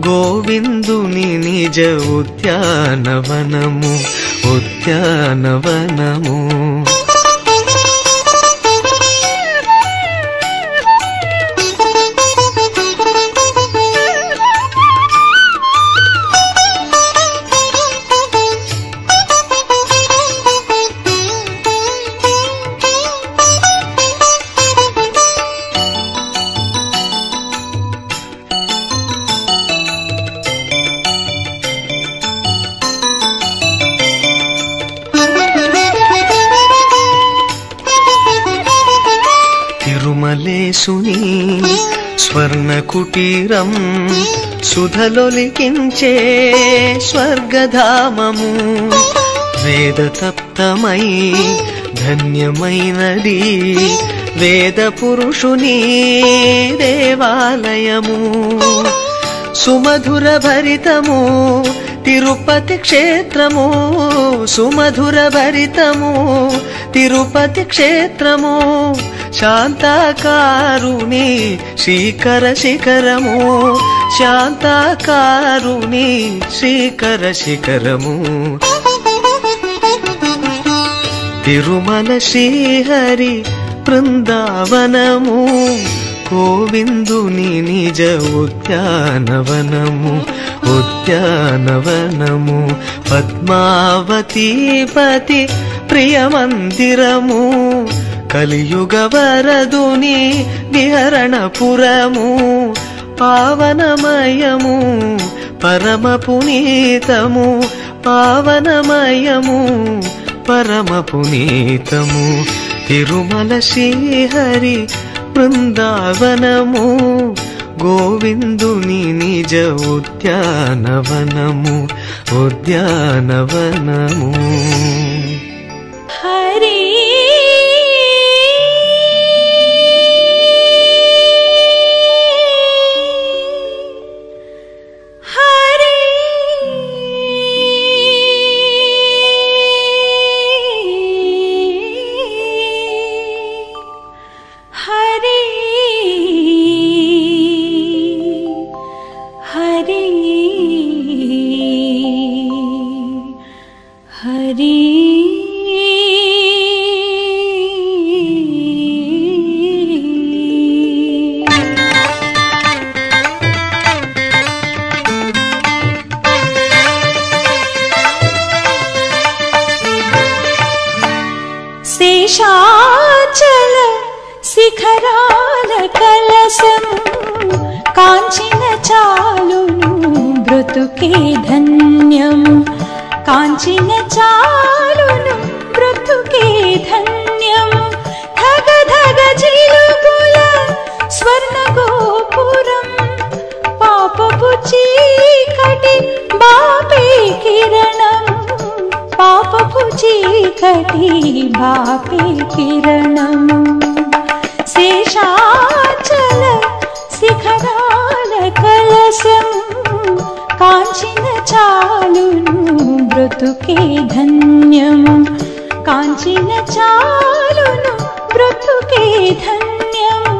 గోవిందుని నిజ ఉద్యానవనము ఉద్యానవనము తిరుమలేశుని స్వర్ణ కుటీరం సుధలొలికించే స్వర్గధామము వేద తప్తమై ధన్యమైనది వేద పురుషుని దేవాలయము సుమధుర భరితము తిరుపతి క్షేత్రము సుమధుర భరితము తిరుపతి క్షేత్రము శాంతాకారుని శీకర శిఖరము శాంతాకారుని శీకర శిఖరము తిరుమల శ్రీహరి బృందావనము గోవిందుని నిజ ఉద్యానవనము ఉద్యానవనము పద్మావతీపతి ప్రియ మందిరము కలియుగ వరదుని విహరణపురము పావనమయము పరమ పునీతము పావనమయము పరమ పునీతము తిరుమల శ్రీహరి బృందావనము గోవిందుని నిజ ఉద్యానవనము ఉద్యానవనము హరి హరి హరి హరి హరి శేషాచల శిఖరాల కలసము కాంచిన చాలును బ్రతుకే ధన్యము కాంచిన చాలును బ్రతుకే ధన్యము ధగ ధగ జిలుగుల స్వర్ణ గోపురం పాపపు చీకటి బాపే కిరణము పాపపు చీకటి బాపే కిరణము శేషాచల శిఖరాల కలసము కాంచిన చాలును బ్రతుకే ధన్యము కాంచిన చాలును బ్రతుకే ధన్యము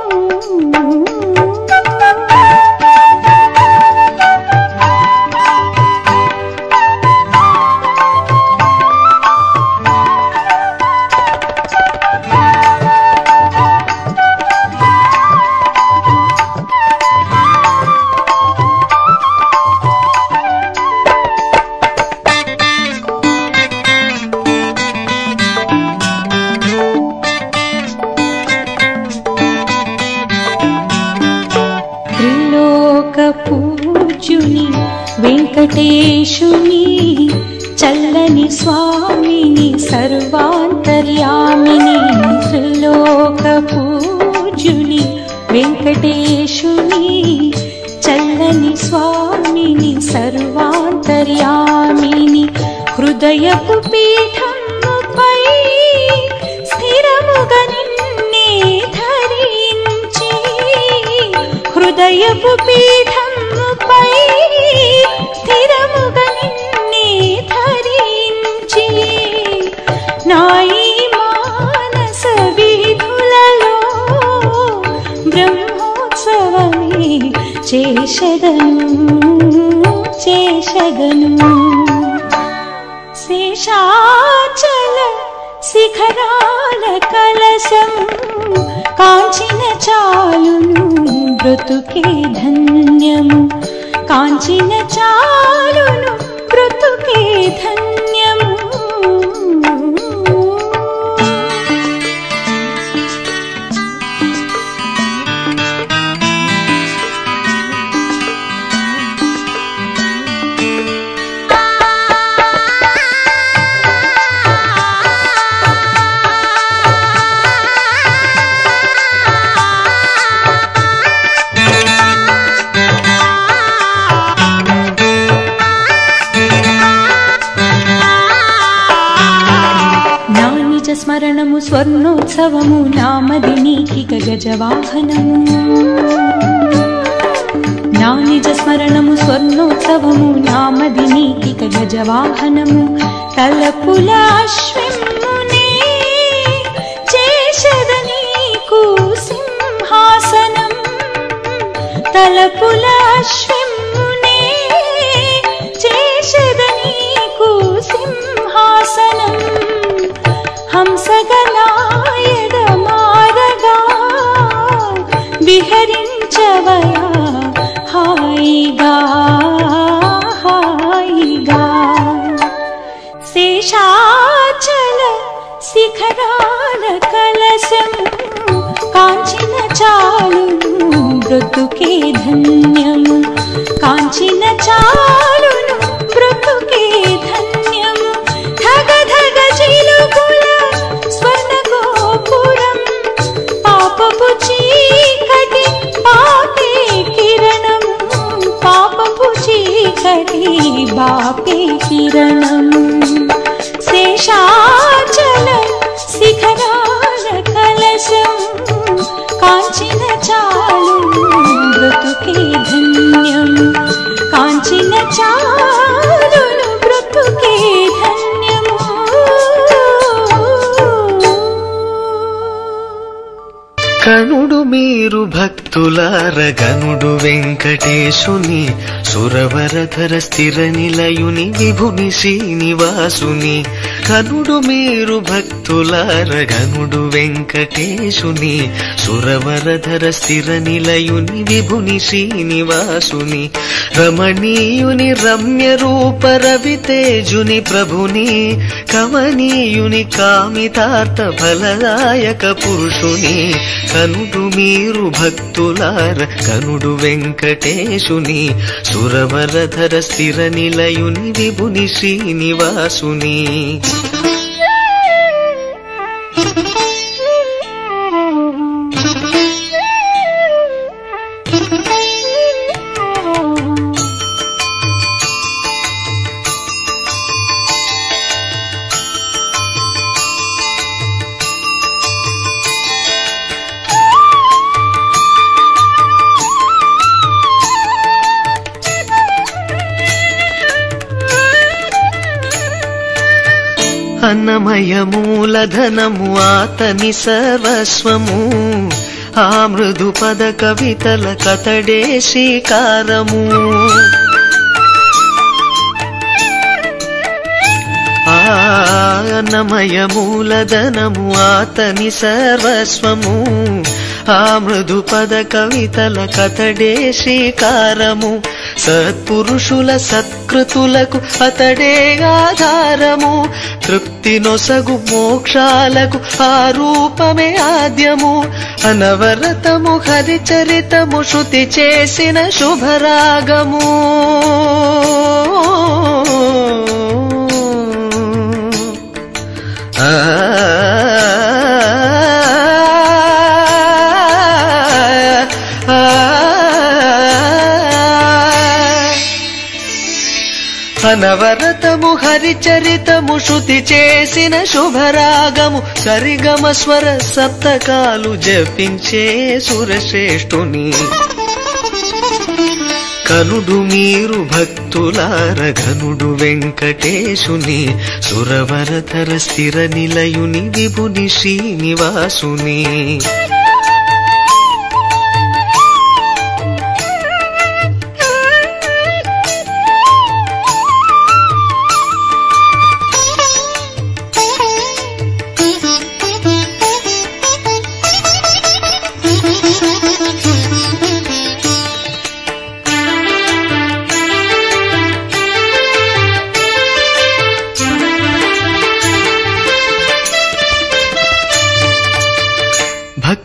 త్రిలోక పూజ్యుని వెంకటేశుని చల్లని స్వామిని సర్వాంతర్యామిని త్రిలోక పూజ్యుని వెంకటేశుని చల్లని స్వామిని సర్వాంతర్యామిని హృదయపు పీఠముపై స్థిరముగా నిన్నే ధరించి హృదయపు పీఠముపై స్థిరముగా నిన్నే ధరించి నాయి మానస వీధులలో బ్రహ్మోత్సవమే చేసెదను శిఖరాల కలసం కాంచిన చాలును బ్రతుకే ధన్యము కాంచిన చాలును బ్రతుకే ధన్యము నా నిజ స్మరణము స్వర్ణోత్సవము నామది నీకిక గజవాహనము నా నిజ స్మరణము స్వర్ణోత్సవము నామది నీకిక గజవాహనము తలపుల అశ్విమునే చేసద నీకు సింహాసనం తలపుల అశ్విమునే చేసద నీకు సింహాసనం హంసగనాయద మారగా విహరించవయా హాయిగా హాయిగా శేషాచల శిఖరాల కలశం కాంచిన చాలును బ్రతుకే ధన్యము కాంచిన చాలును బ్రతుకే ధన్యము ధగ ధగ చిలుకుల స్వర్ణ గోపురం పాపపు చీకటి పాపే కిరణము పాపపు చీకటి బాపే కిరణము శేషాచల శిఖరాల కలశం కాంచిన చాలు బ్రతుకే ధన్యము కాంచిన చాలును బ్రతుకే ధన్యము కనుడు మీరు భక్తులార గనుడు వెంకటేశుని సురవరధర స్థిర నిలయుని విభుని శ్రీనివాసుని కనుడు మీరు భక్తులార గనుడు వెంకటేశుని సురవరధర స్థిర నిలయుని విభుని శ్రీనివాసుని రమణీయుని రమ్య రూప రవితేజుని ప్రభుని కమనీయుని కామితార్థ ఫలదాయక పురుషుని కనుడు మీరు భక్తులార కనుడు వెంకటేశుని సురవరధర స్థిర నిలయుని విభుని శ్రీనివాసుని అన్నమయ మూలధనము ఆతని సర్వస్వము ఆ మృదు పద కవితల కతడే శ్రీకారము ఆ అన్నమయ మూలధనము ఆతని సర్వస్వము ఆ మృదు పద కవితల కతడే శ్రీకారము సత్పురుషుల సత్కృతులకు అతడే ఆధారము తృప్తి నొసగు మోక్షాలకు ఆ రూపమే ఆద్యము అనవరతము హరిచరితము శృతి చేసిన శుభరాగము ఆ అనవరతము హరిచరితము శృతి చేసిన శుభరాగము సరిగమ స్వర సప్తకాలు జపించే సురశ్రేష్ఠుని కనుడు మీరు భక్తులార ఘనుడు వెంకటేశుని సురవరధర స్థిర నిలయుని విభుని శ్రీనివాసుని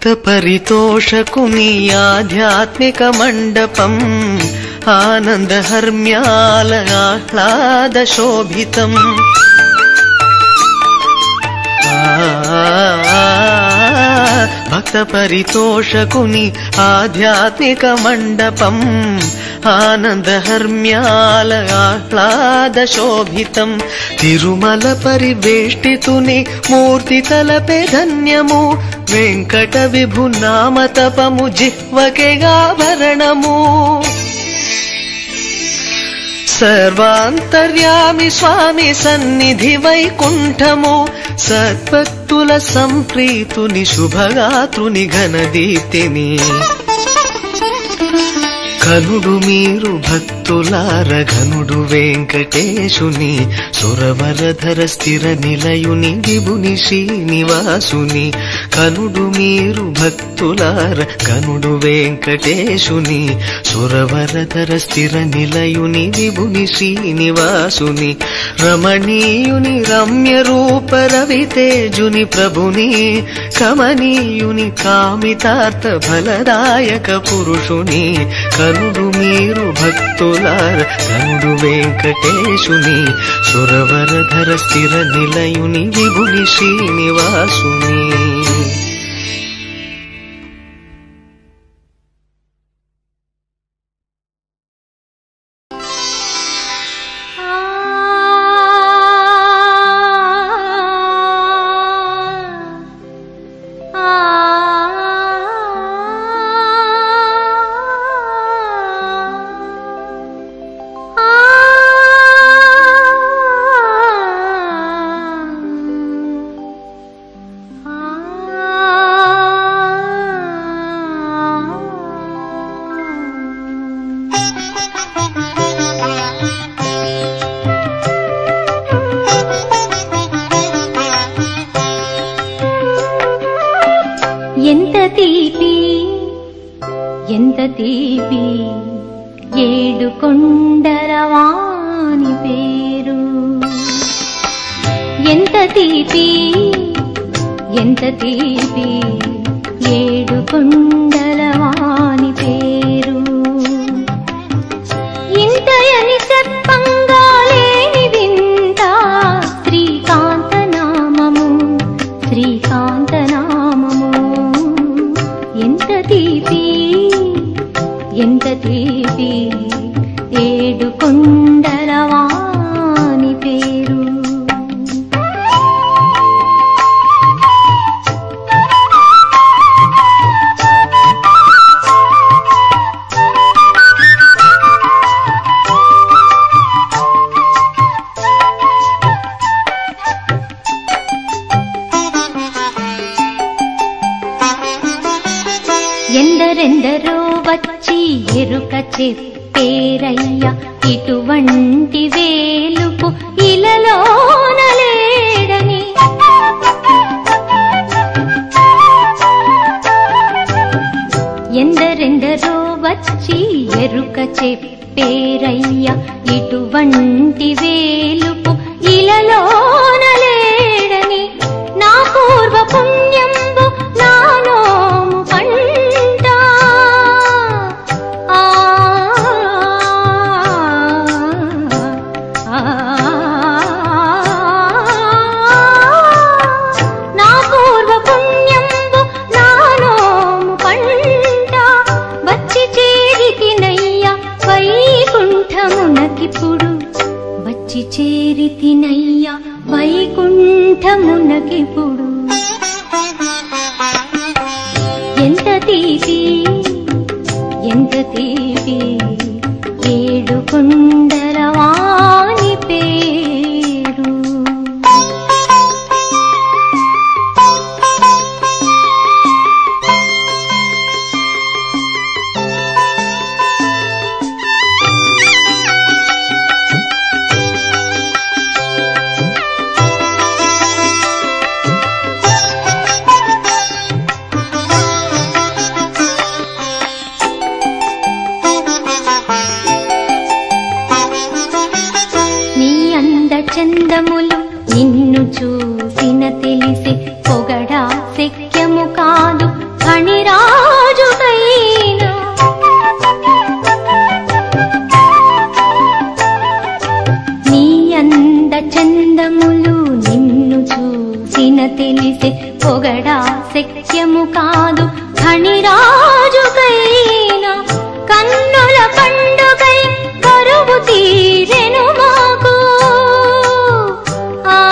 పరితోషకుని ఆధ్యాత్మిక మండపం ఆనంద హర్మ్యాల ఆహ్లాద శోభితం భక్త పరితోషకుని ఆధ్యాత్మిక మండపం ఆనంద హర్మ్యాల ఆహ్లాద శోభితం తిరుమల పరివేష్టితుని మూర్తి తలపే ధన్యము వెంకట విభు నామ తపము జిహ్వకెగాభరణము సర్వాంతర్యామి స్వామి సన్నిధి వైకుంఠము సద్భక్తుల సంప్రీతుని శుభగాత్రుని ఘనదీప్తిని కనుడు మీరు భక్తులార ఘనుడు వెంకటేశుని సురవరధర స్థిర నిలయుని విభుని శ్రీనివాసుని కనుడు మీరు భక్తులార ఘనుడు వెంకటేశుని సురవరధర స్థిర నిలయుని విభుని శ్రీనివాసుని రమణీయుని రమ్య రూప రవితేజుని ప్రభుని కమనీయుని కామితార్థ ఫలదాయక పురుషుని కనుడు మీరు భక్తులార కనుడు వెంకటేశుని సురవరధర స్థిర నిలయుని విభుని శ్రీనివాసుని ఎంత తీపి ఎంత తీపి ఏడు కొండరవాని పేరు ఎంత తీపి ఎంత తీపి ఏడు కొండలవాని పేరు ఇంతయని చెప్పంగా లేని వింత శ్రీకాంత నామము శ్రీకాంత నామము ఎంత తీపి ఎంత తీపి ఏడు కొండలవాని పేరు ఎందరెందరో వచ్చి ఎరుక చెప్పేరయ్య ఇటువంటి వేలుపు ఇలలోనలేడని ఎందరెందరో వచ్చి ఎరుక చెప్పేరయ్య ఇటువంటి వేలుపు ఇలలోనలేడని నా పూర్వ పుణ్యంబు నా నోము పంట ఆ, ఆ, నా పూర్వ పుణ్యంబు నా నోము పంట వచ్చి చేరితినయ్య వైకుంఠమునకిప్పుడు వచ్చి చేరితినయ్య వైకుంఠమునకిప్పుడు ఎంత తీపి ఎంత తీపి ఏడు కొండలవాని పేరు నీ అంద చందములు నిన్ను చూసిన తెలిసి పొగడా శక్యము కాదు కణ ముదములు నిన్ను చూసిన తెలిసే పొగడా శక్యము కాదు ఖణిరాజుకైనా కన్నుల పండుగై కరువు తీరెను మాకు ఆ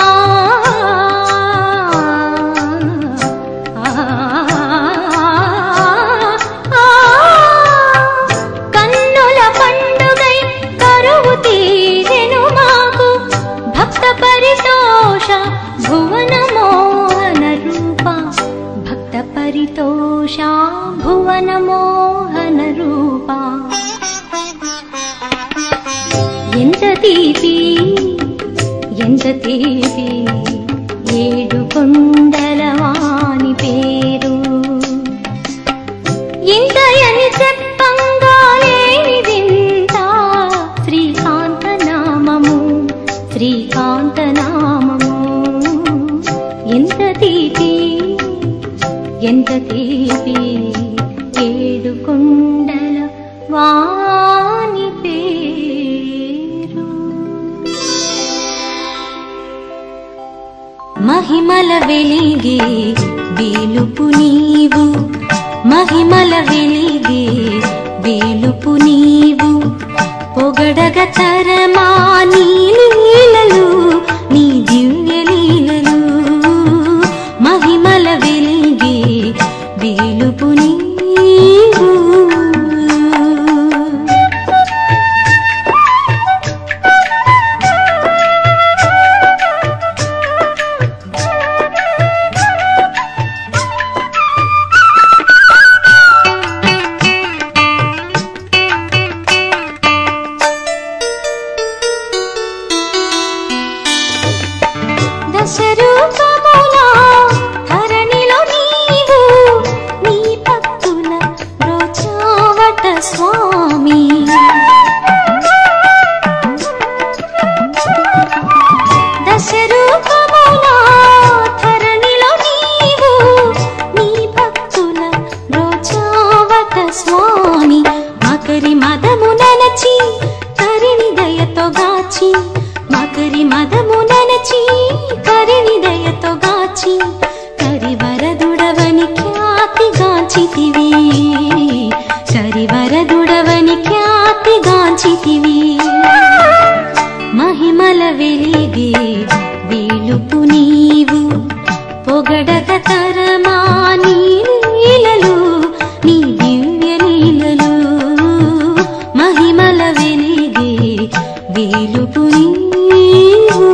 కన్నుల పండుగై కరువు తీరెను మాకు భక్త పరితోష భువన మోహన రూప భక్త పరితోష భువన మోహన రూప ఎంత తీపి ఎంత తీపి ఏడు కొండలవాని పేరు ఇంతయని చెప్పంగా లేనిదింత శ్రీకాంత నామము శ్రీకాంత నామము ఎంత తీపి ఎంత తీపి ఏడు కొండల వాని పేరు మహిమల వెలిగే వేలుపు నీవు మహిమల వెలిగే వేలుపు నీవు పొగడగ తరమా నీ లీలలు నీ దివ్య లీలలు మహిమల వెలిగే వేలుపు నీవు దశరూపముల ధరణిలో నీవు నీ భక్తుల రోచావట స్వామి దశరూపముల ధరణిలో నీవు నీ భక్తుల రోచావట స్వామి మకరి మదము ననచి కరిని దయతో గాచి మకరి మదము ననచి కరిని దయతో గాచి కరివరదుడవని ఖ్యాతి గాంచితివి కరివరదుడవని ఖ్యాతి గాంచితివి మహిమల వెలిగే వేలుపు నీవు పొగడక తరమా నీ లీలలు నీ దివ్య లీలలు మహిమల వెలిగే వేలుపు నీవు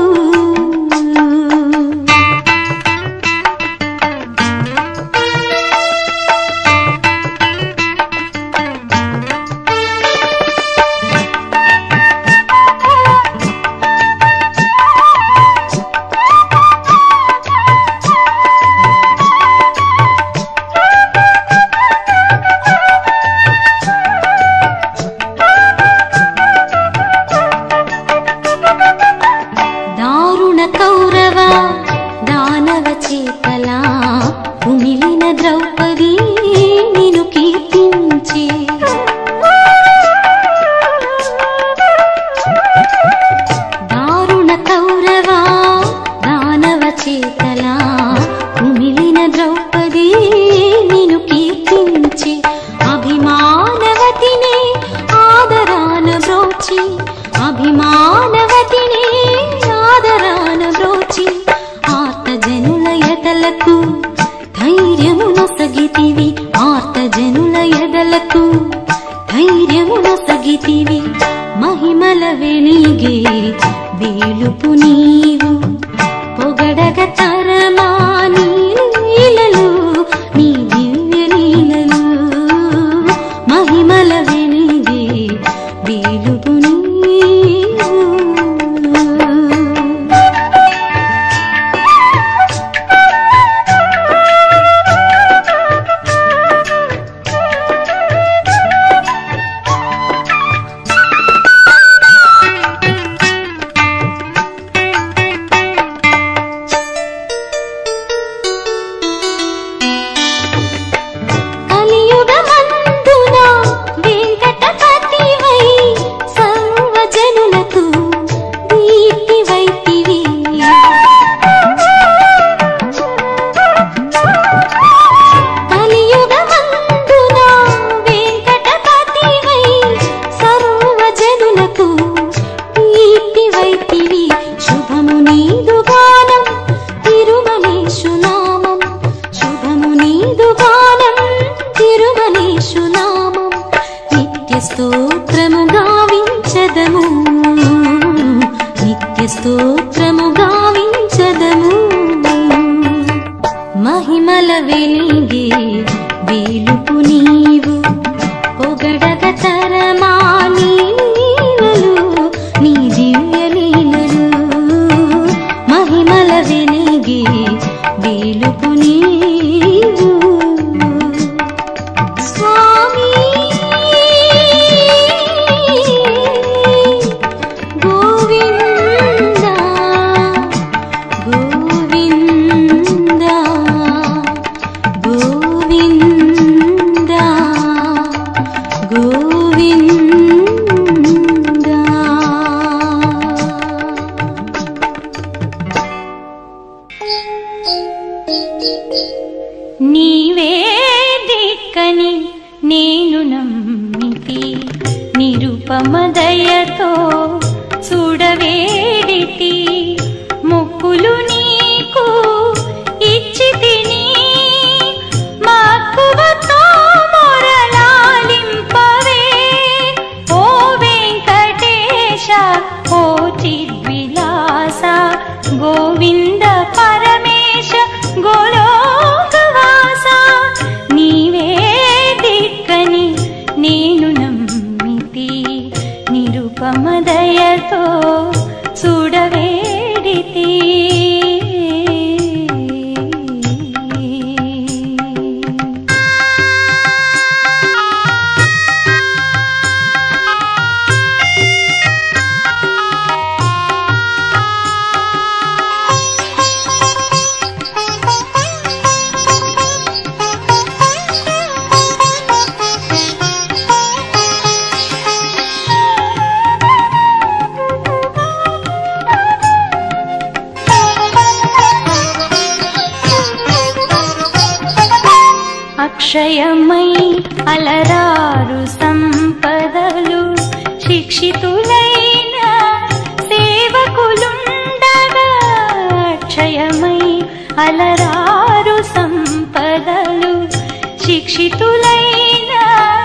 దారుణ కౌరవ దానవ చేతలా కుమిలిన ద్రౌపది నిను కీర్తించే దారుణ కౌరవ దానవ చేతలా కుమిలిన ద్రౌపది నిను కీర్తించే అభిమానవతినే ఆదరాన బ్రోచి అభిమానవతినే ఆదరాన బ్రోచి ఆర్త జనుల ఎదలకు ధైర్యము నొసగితివి ఆర్త జనుల ఎదలకు ధైర్యము నొసగితివి మహిమల వెలిగే వేలుపు నీవు పొగడగ తరమా నీ లీలలు నీ దివ్య లీలలు మహిమల వెలిగే వేలుపు నీవు స్తోత్రము గావించదము మహిమల వెలిగే వేలుపు నీవు పొగడగ తరమా నీలలు నీ దివ్య లీలలు మహిమల వెలిగే వేలుపు నీవు స్వామి గోవింద గోవింద గోవింద గోవింద నీవే దిక్కని నేను నమ్మితి నిరుపమదయతో చూడవేడితి మొక్కులు నీకు ఇచ్చి తిని మక్కువతో మొరలాలింపవే ఓ వెంకటేశ ఓ చిద్విలాస గోవింద పరమేశ గోలోకవాస నీవే దిక్కని నేను నమ్మితి నిరుపమదయతో చూడవేడితి అక్షయమై అలరారు సంపదలు శిక్షితులైన సేవకులుండగా అక్షయమై అలరారు సంపదలు శిక్షితులైన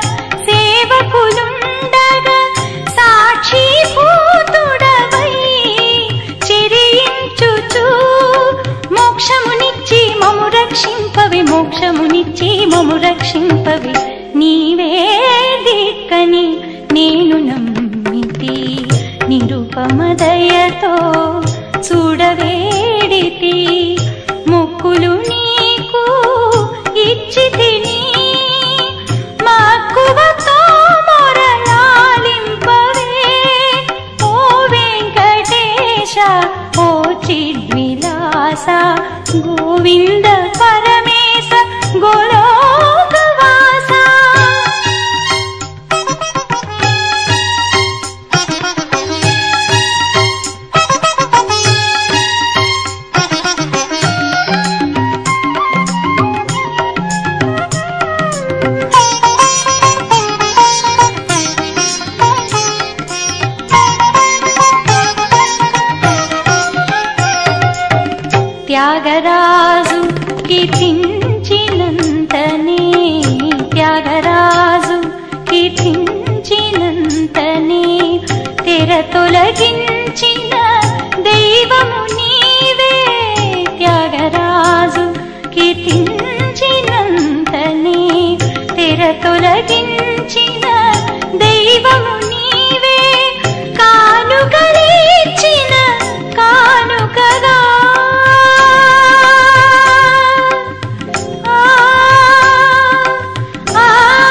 సేవకులుండగా సాక్షి భూతుడవై చిరించుచు మోక్షమునిచ్చి మము రక్షింపవి మోక్షమునిచ్చి మము రక్షింపవి నీవే దిక్కని నేను నమ్మితి నిరుపమదయతో చూడవేడితి మొక్కులు నీకు ఇచ్చి తిని మక్కువతో మొరలాలింపవే ఓ వెంకటేశ ఓ చిద్విలాస గోవింద పరమేశ గోలోకవాస త్యాగరాజు కీర్తించినంతనే త్యాగరాజు కీర్తించినంతనే తెర తొలగించిన దైవము నీవే త్యాగరాజు కీర్తించినంతనే తెర తొలగించిన దైవము నీవే కానుకలిచ్చిన కానుకగా ఆ, ఆ,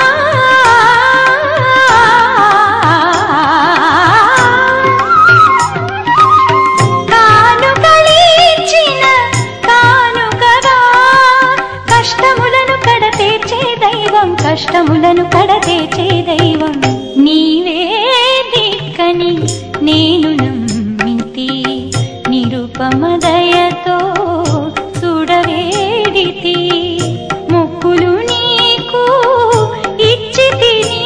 కానుకలిచ్చిన కానుకగా కష్టములను కడతీర్చే దైవం కష్టములను కడతీర్చే దైవం నీవే దిక్కని నేను నమ్మితి నిరుపమదయతో చూడవేడితి మొక్కులు నీకు ఇచ్చి తిని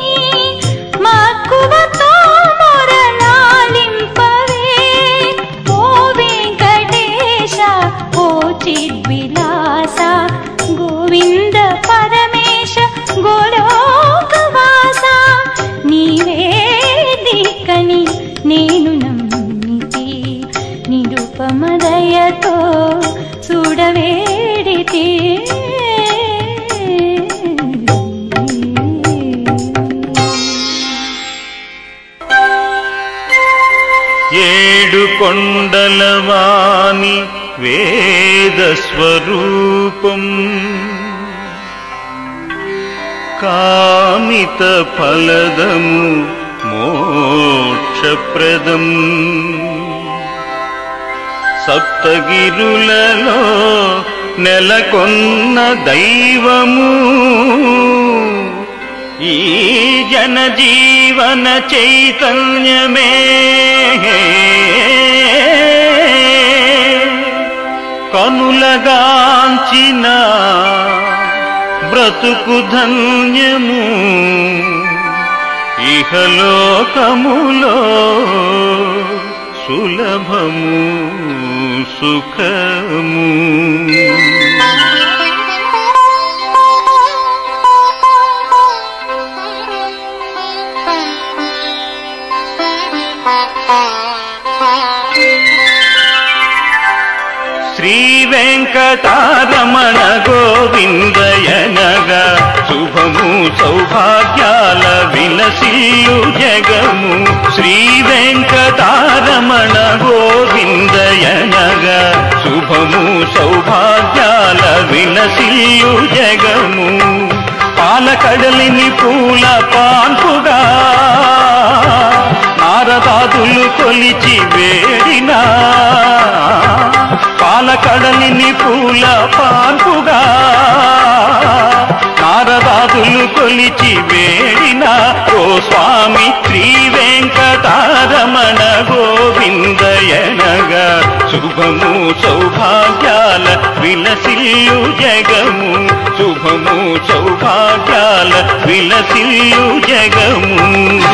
మక్కువతో మొరలాలింపవే ఓ వెంకటేశ ఓ చిద్విలాస గోవింద పరమేశ గోలోకవాస నీవే దిక్కని నేను నమ్మితి ఏడు కొండలవాణి వేద స్వరూపం కామిత ఫలదము మోక్షప్రదం సప్తగిరులలో నెలకొన్న దైవము ఈ జనజీవన చైతన్యమే కనులగాంచిన బ్రతుకు ధన్యము ఇహలోకములో సులభము సుఖము శ్రీ వెంకటారమణ గోవిందయనగా శుభము సౌభాగ్యాల విలసిల్లు జగము శ్రీ వెంకటారమణ గోవిందయనగా శుభము సౌభాగ్యాల విలసిల్లు జగము పాలకడలిని పూల పాన్పుగా నారదాదులు కొలిచి వేడినా పాలకడలిని పూల పాన్పుగా నారదాదులు కొలిచి వేడిన ఓ స్వామి శ్రీ వెంకటారమణ గోవిందయనగా శుభము సౌభాగ్యాల విలసిల్లు జగము శుభము సౌభాగ్యాల విలసిల్లు జగము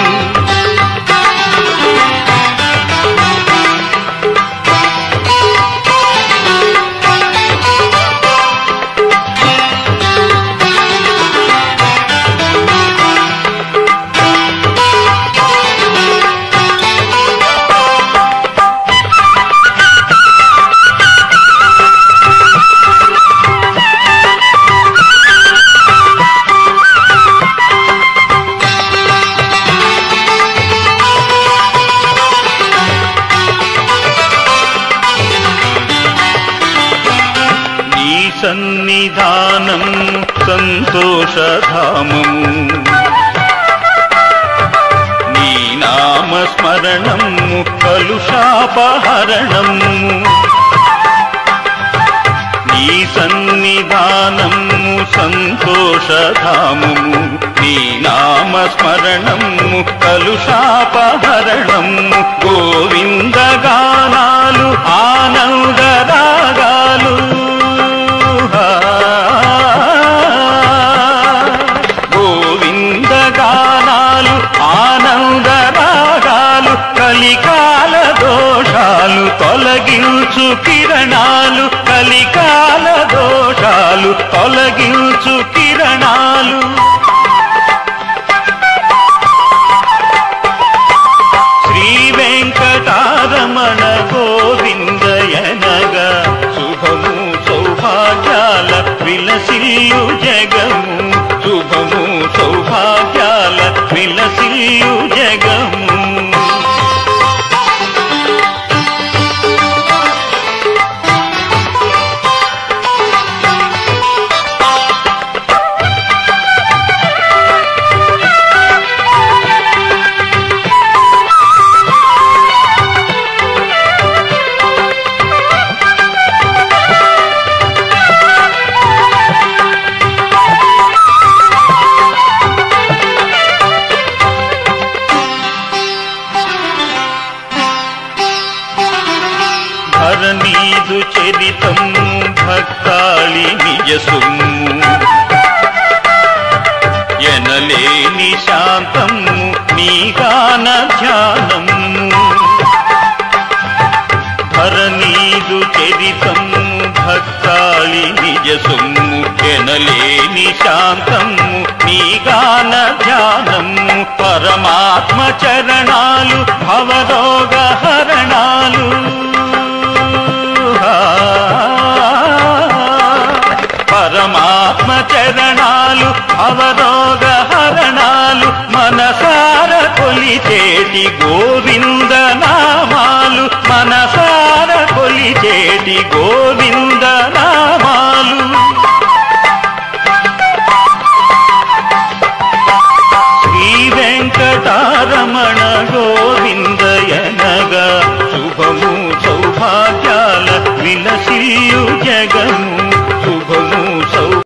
నీ సన్నిధానం సంతోషధామము నీ నామస్మరణము కలుషాపహరణము నీ సన్నిధానము సంతోషధామము నీ నామస్మరణము కలుషాపహరణము గోవింద గానాలు ఆనంద రాగాలు గోవింద గానాలు ఆనంద రాగాలు కలికాల దోషాలు తొలగించు కిరణాలు కలికాల దోషాలు తొలగించు కిరణాలు శ్రీ వెంకటారమణ గోవిందయనగా శుభము సౌభాగ్యాల విలసిల్లు జగము శుభము సౌభాగ్యాల విలసిల్లు జగము ధరణీదు చరితము భక్తాళి నిజ సొమ్ము ఎనలేని శాంతము నీగాన ధ్యానము ధరణీదు చరితము భక్తాళి నిజ సొమ్ము ఎనలేని శాంతము నీగాన ధ్యానము పరమాత్మ చరణాలు భవరోగ హరణాలు పరమాత్మ చరణాలు అవరోగ హరణాలు మనసార కొలిచేటి గోవింద నామాలు వెంకటి గోవింద నామాలు శ్రీ వెంకటారమణ గోవిందయనగా శుభము